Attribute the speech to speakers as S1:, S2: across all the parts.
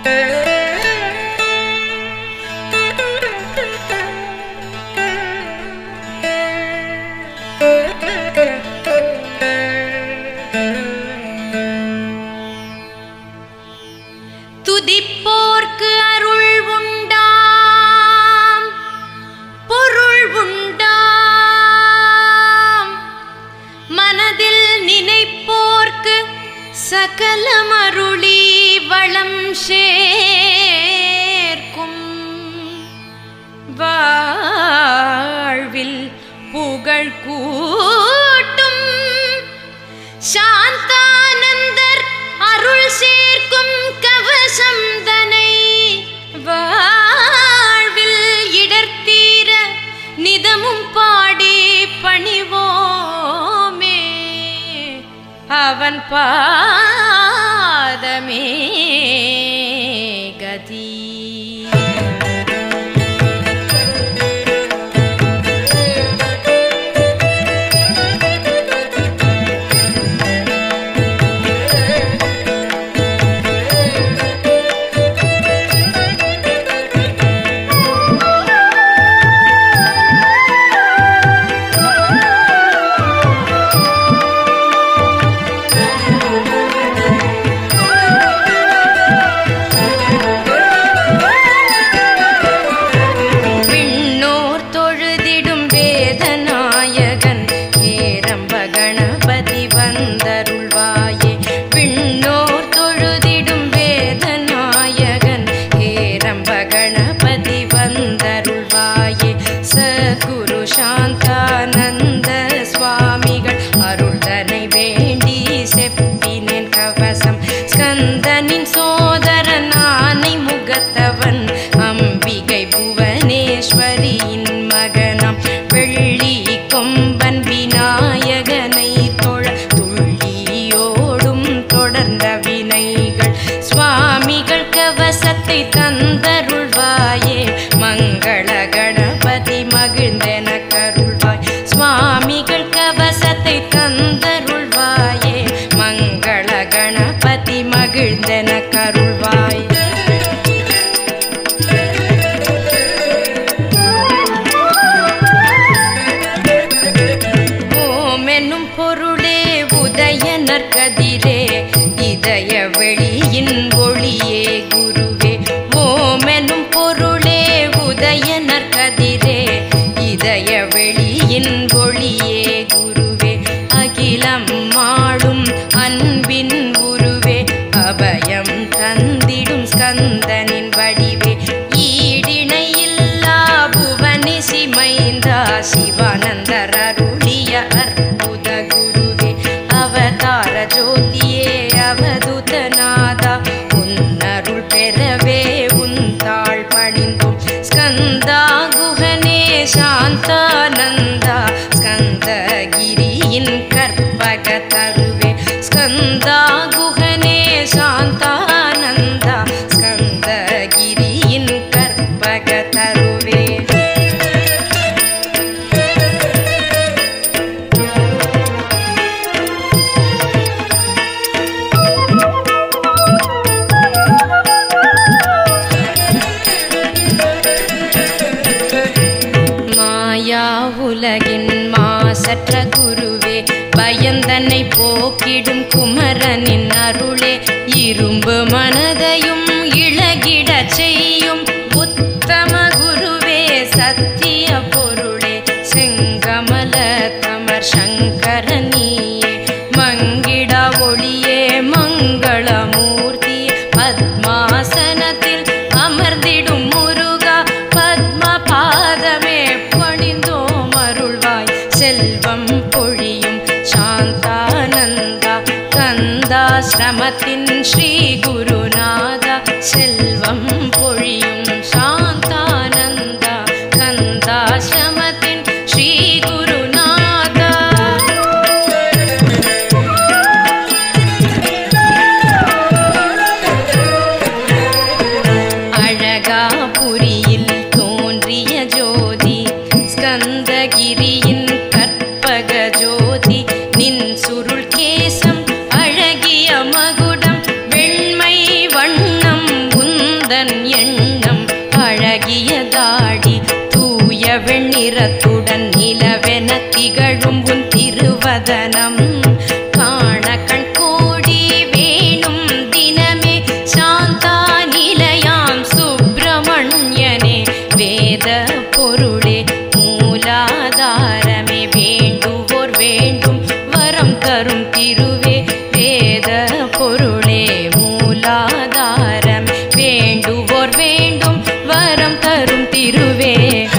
S1: துதிப்போர்க்கு அருள் உண்டாம் பொருள் உண்டாம் மனதில் நினைப்போர்க்கு சகலம் அருளி வளம் சேர்க்கும் வாழ்வில் புகழ் கூட்டும் சாந்தானந்தர் அருள் சேர்க்கும் கவசம் தனை வாழ்வில் இடர்த்தீர நிதமும் பாடி பணிவோமே அவன் பாதமே கதி விண்ணோர் தொழுதிடும் வேதநாயகன் ஏரம்ப கணபதி வந்தருள்வாயே விண்ணோர் தொழுதிடும் வேதநாயகன் ஏரம்ப கணபதி வந்தருள்வாயே சகுரு சாந்தானந்த சுவாமிகள் அருள்தனை வேண்டி செப்பினேன் கவசம் ஸ்கந்தனின் சோதரன் ஆனை முகத்தவன் அம்பிகை புவனேஸ்வரியின் மகனம் வெள்ளி கொம்பன் விநாயகனை தொழ துள்ளியோடும் தொடர்ந்த வினைகள் சுவாமிகள் கவசத்தை தந்தருள்வாயே மங்கள கணபதி மகிழ்ந்தென கருள்வாய் சுவாமிகள் கவசத்தை தந்தருள்வாயே மங்கள கணபதி மகிழ்ந்தென கருள்வாய் ஓம் என்னும் பொருளே உதய நற்கதிரே இதய வெளியின் ஒளியே குருவே ஓம் என்னும் பொருளே உதய நற்கதிரே இதய வெளியின் ஒளியே குருவே அகிலம் மாளும் அன்பின் உருவே அபயம் தந்திடும் ஸ்கந்தனின் வடிவே ஈடிணையில்லா புவனிசி மைந்தா சிவானந்தர் அருளிய அற்புத குருவே அவதார ஜோதியே அவதுதநாதா உன்னருள் பெறவே உன் தாழ் பணிந்தோம் ஸ்கந்தா குகனே சாந்தானந்தா ஸ்கந்தகிரியின் கற்பக தருவே ஸ்கந்தா குகனே சாந்தானந்தா ஸ்கந்தகிரியின் கற்பக தருவே மாயா உலகின் மாசற்ற குருவே பயந்தனை போக்கிடும் குமரனின் அருளே இரும்பு மனதையும் இழகிடச் செய்யும் உத்தம குருவே சத்திய பொருளே செங்கமல தமர் சங்கரனியே மங்கிடா ஒளியே மங்களமூர்த்தியே பத்மாசனத்தில் அமர்ந்திடும் முருகா பத்ம பாதமே பணிந்தோம் அருள்வாய் செல்வம் பொழியும் சாந்தானந்தா கந்தாசிரமத்தின் ஸ்ரீ குருநாதா செல்வம் பொழியும் சாந்தானந்தா கந்தாசிரமத்தின் ஸ்ரீ குருநாதா அழகாபுரியில் தோன்றிய ஜோதி ஸ்கந்தகிரியின் கற்பக ஜோதி நின் சுருள் கேசம் அழகிய மகுடம் வெண்மை திருவே வேத பொருளே மூலாதாரம் வேண்டுவோர் வேண்டும் வரம் தரும் திருவே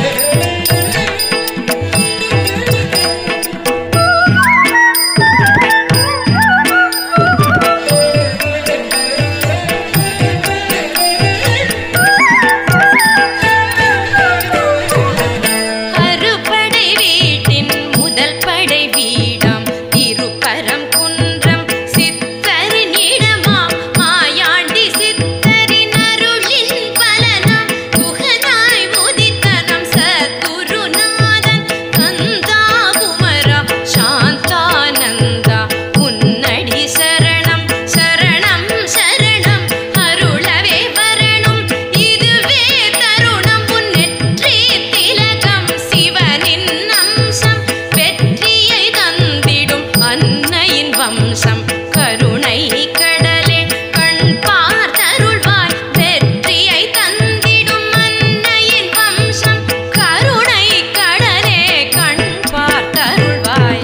S1: அறுபடை வீட்டின் முதல் படை வீடாம் திருப்பரம் குன்றம் சித்தரின் இடமாம் மாயாண்டி சித்தரின் அருளின் பலனாம் குகனாய் உதித்தனம் சத்குருநாதன் கந்தா குமரா சாந்தானந்தா உன்னடி சரணம் சரணம் சரணம் அருளவே வரணும் இதுவே தருணம் முன்னெற்றி திலகம் சிவனின் அம்சம் வெற்றியை தந்திடும் அன்னையின் வம்சம் கருணை கடலே கண் பார்த்தருள்வாய் வெற்றியை தந்திடும் அன்னையின் வம்சம் கருணை கடலே கண் பார்த்தருள்வாய்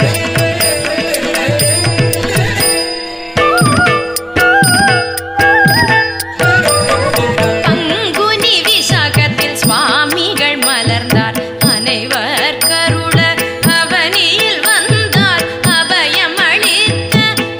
S1: பங்குனி விசாகத்தில் சுவாமிகள் மலர்ந்தார் அனைவர் கருள அவனியில் வந்தார் அபயம் அளித்த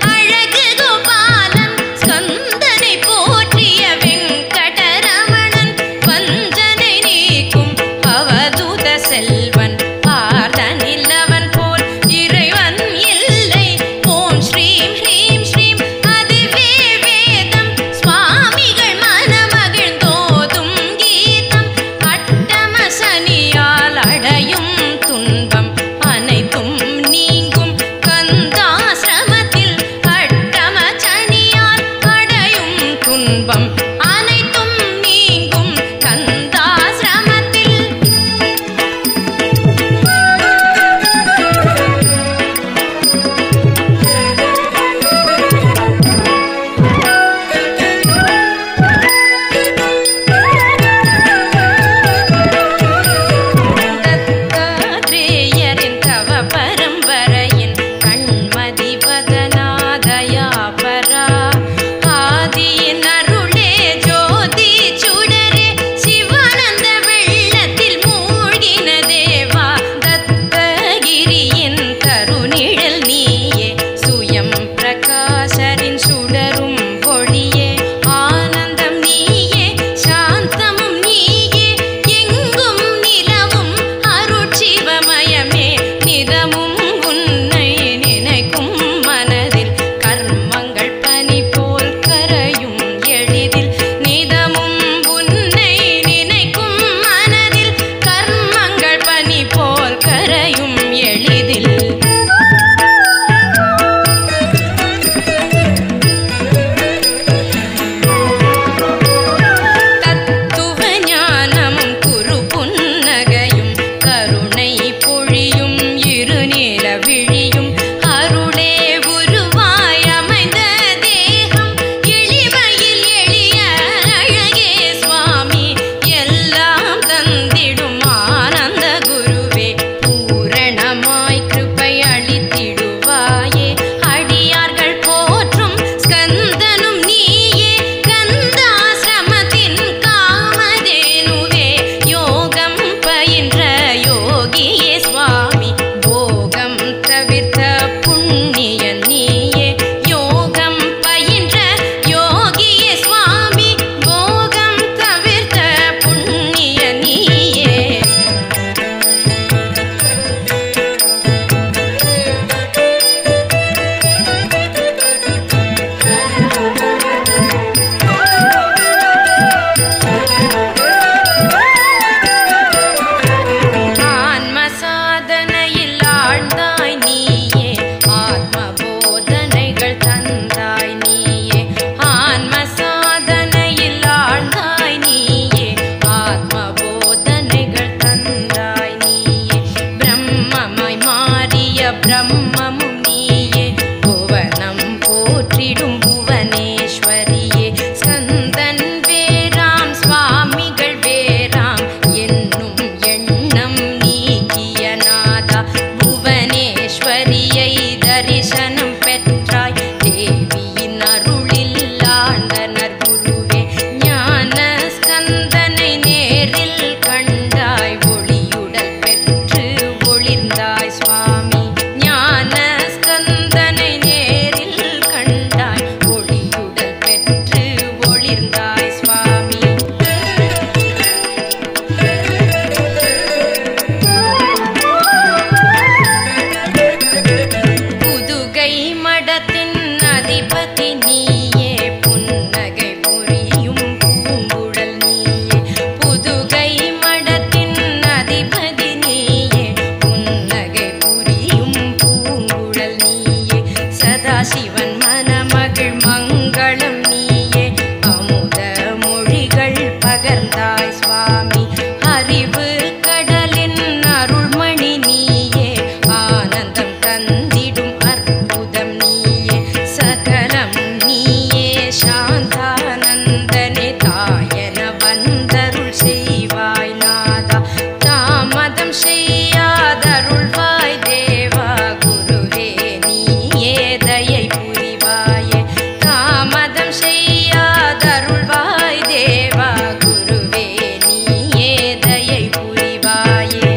S1: சிவன் மனமகிழ் மங்களம் நீயே அமுத மொழிகள் பகர்ந்தாய் சுவாமி அறிவு கடலின் அருள்மணி நீயே ஆனந்தம் தந்திடும் அற்புதம் நீயே சகலம் நீயே சாந்தானந்தனே தாயன வந்தருள் செய்வாய் நாதா தாமதம் செய்யாதருள்வாய் தேவா குருவே நீயே தயை புரிவாயே தாமதம் செய்யாதருள்வாய் தேவா குருவே நீயே தயை புரிவாயே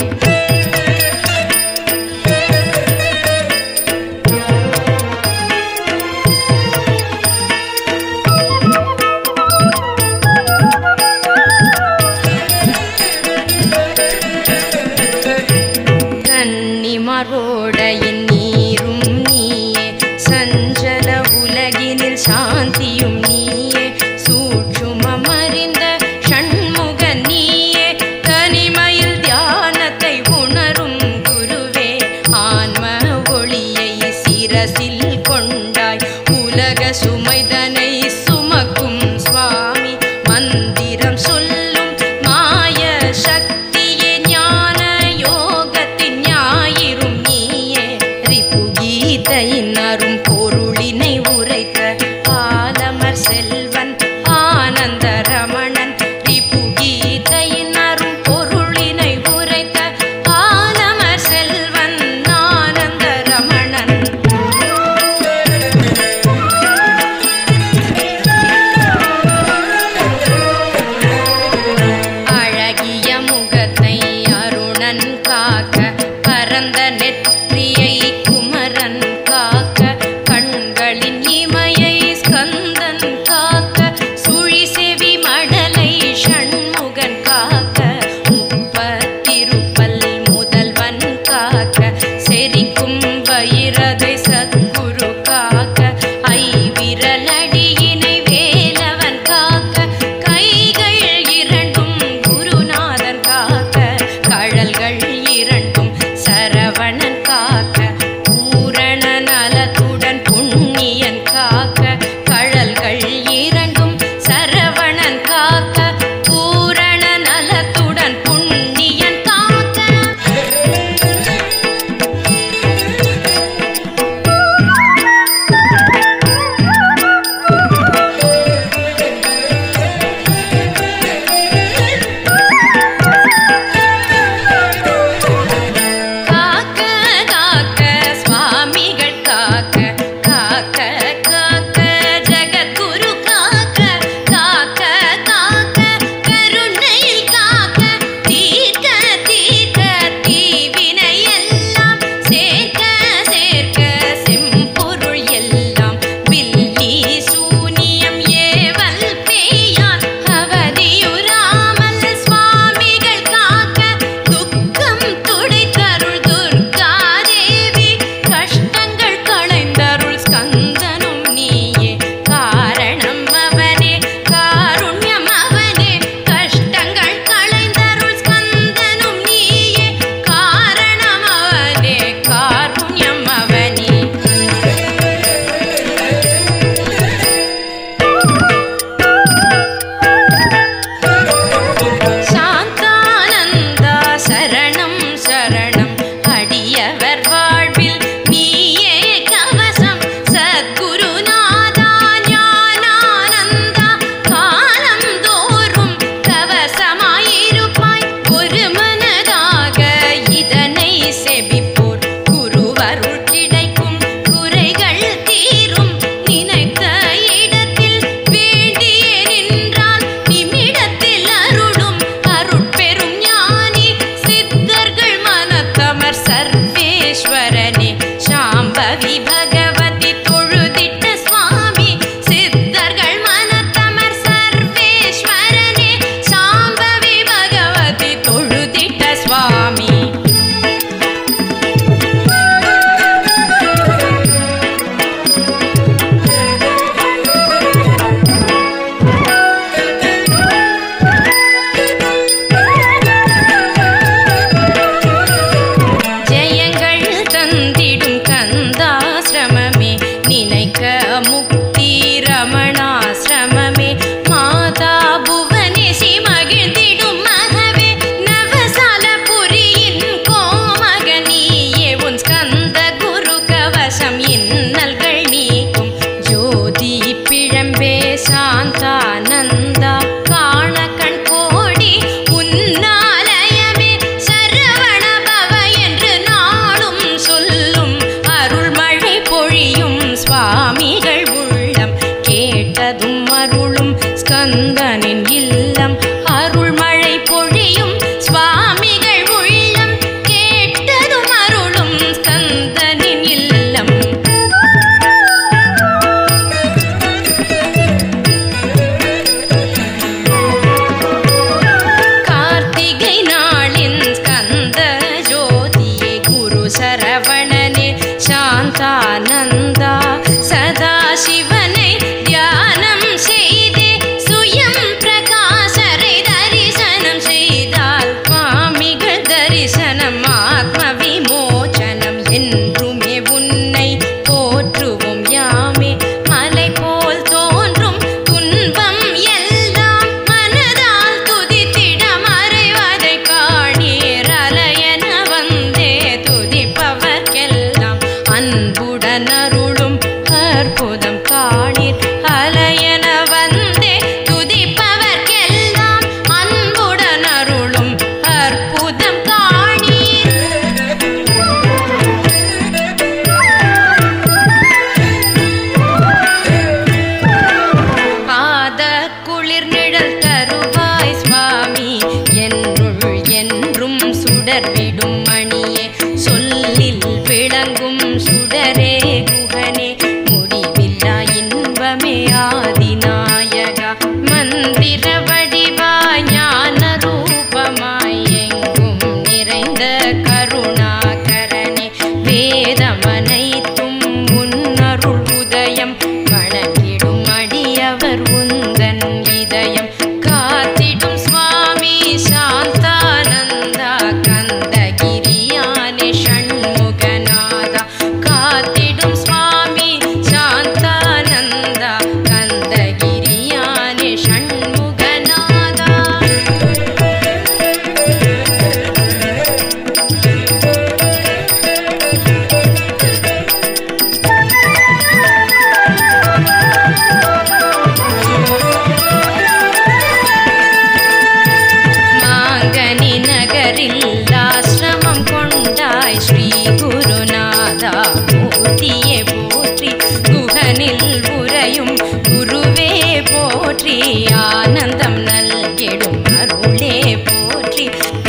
S1: கன்னிமரோடையின் நீரும் நீயே சஞ்சல உலகினில் சாந்தியும் நீயே சூட்சுமமறிந்த ஷண்முக நீயே தனிமையில் தியானத்தை உணரும் குருவே ஆன்ம ஒளியை சிரசில் கொண்டாய் உலக சுமைதனை சுமக்கும் சுவாமி மந்திரம் சொல்லும் மாய சக்தியே ஞான யோகத்தின் ஞாயிறும் நீயே ரிபு கீதையின் அரும் பொருளினை உரைத்த ஆலமர் செல்வன் ஆனந்த ரமணன் ரிபு கீதையின் அரும் பொருளினை உரைத்த ஆலமர் செல்வன் ஆனந்த ரமணன் அழகிய முகத்தை அருணன் காக்க பரந்த நெற்றியை குமரன் காக்க கண்களின் இமையை ஸ்கந்தன் காக்க ஏக முக்தி ரமணாசிரமமே மாதா புவனேசி மகிழ்ந்திடும் மகவே நவசாலபுரியின் கோமகனியே உன் ஸ்கந்த குரு கவசம் இன்னல்கள் நீக்கும் ஜோதி பிழம்பே சாந்தானந்தா காண கண் கோடி உன்னாலயமே சரவண பவ என்று நாளும் சொல்லும் அருள்மழை பொழியும் சுவாமிகள் உள்ளம் கேட்டதும் அருளும் ஸ்கந்தனின் இல்லம் அருள்மழை பொழியும் சுவாமிகள் உள்ளம் கேட்டதும் அருளும் ஸ்கந்தனின் இல்லம் கார்த்திகை நாளின் ஸ்கந்த ஜோதியே குரு சரவணனே சாந்தானந்தா சதா சிவனை தியானம் செய்தே சுயம் பிரகாசரை தரிசனம் செய்தால் சுவாமிகள் தரிசனம் ஆத்ம விமோச்சனம் என்றுமே உன்னை போற்றுவோம் யாமே மலை போல் தோன்றும் துன்பம் எல்லாம் மனதால் துதித்திட மறைவதை காணீர் அலையென வந்தே துதிப்பவர்க்கெல்லாம் அன்புடன் அருளும் அற்புதம் காணீர் அலையென வந்தே துதிப்பவர்க்கெல்லாம் அன்புடன் அருளும் அற்புதம் காணீர் பாத குளிர் நிழல் தருவாய் சுவாமி என்னுள் என்றும் சுடர்விடும் மணியே சொல்லில் விளங்கும் சுடரே குகனே முடிவில்லா இன்பமே ஆதிநாயகா மந்திர வடிவாய் ஞான ரூபமாய் எங்கும் நிறைந்த கருணாகரனே வேதமனைத்தும் உன்னருள் உதயம் வணங்கிடும் அடியவர் உந்தன் இதயம் காத்திடும் சுவாமி சாந்தானந்தா கந்தகிரியானே ஷண்முகநாதா காத்திடும் சுவாமி சாந்தானந்தா கந்தகிரியானே ஷண்முகநாதா மாங்கனி நகரில் ஆசிரமம் கொண்டாய் ஸ்ரீ குருநாதா மூர்த்தியே போற்றி குகனில் உறையும் குருவே போற்றி ஆனந்தம் நல்கிடும் அருளே போற்றி